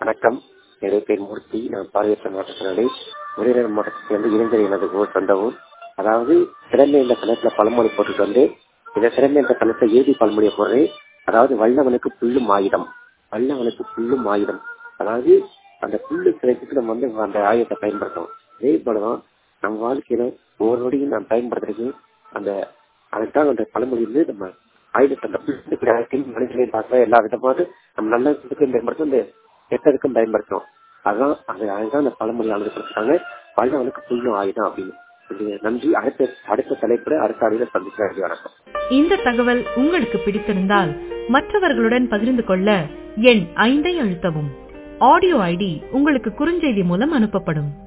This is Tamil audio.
வணக்கம் என்னுடைய பேர் மூர்த்தி நான் பார்வையற்ற மாற்றுத்திறனாளி விருதுநகர் மாவட்டத்திலிருந்து இளைஞர் எனது ஊர் சொந்த ஊர் அதாவது சிறந்த இந்த கணத்துல பழமொழி போட்டுட்டு வந்து இந்த சிறந்த இந்த கணத்தை இறுதி பழமொழியை போடுறேன் அதாவது வல்லவனுக்கு புல்லும் ஆயுதம் வல்லவனுக்கு புல்லும் ஆயுதம் அதாவது அந்த புல்லு கிடைச்சிட்டு நம்ம வந்து அந்த ஆயுதத்தை பயன்படுத்தணும் அதே போலதான் நம்ம வாழ்க்கையில ஒவ்வொரு நொடியும் நாம் பயன்படுத்துறதுக்கு அந்த அதுதான் அந்த பழமொழி வந்து நம்ம ஆயுதத்தை அந்த புல்லுக்கு மனுஷனையும் பார்க்கலாம் எல்லா விதமாக நம்ம நல்லதுக்கும் பயன்படுத்தும் இந்த கெட்டதுக்கும் பயன்படுத்தணும் அதான் அது அதுதான் அந்த பழமொழி அழுதுபடுத்துறாங்க வல்லவனுக்கு புல்லும் ஆயுதம் அப்படின்னு இது நன்றி அடுத்த அடுத்த தலைப்புல அடுத்த அடியில சந்திக்கிறேன் வணக்கம் இந்த தகவல் உங்களுக்கு பிடித்திருந்தால் மற்றவர்களுடன் பகிர்ந்து கொள்ள எண் ஐந்தை அழுத்தவும் ஆடியோ ஐடி உங்களுக்கு குறுஞ்செய்தி மூலம் அனுப்பப்படும்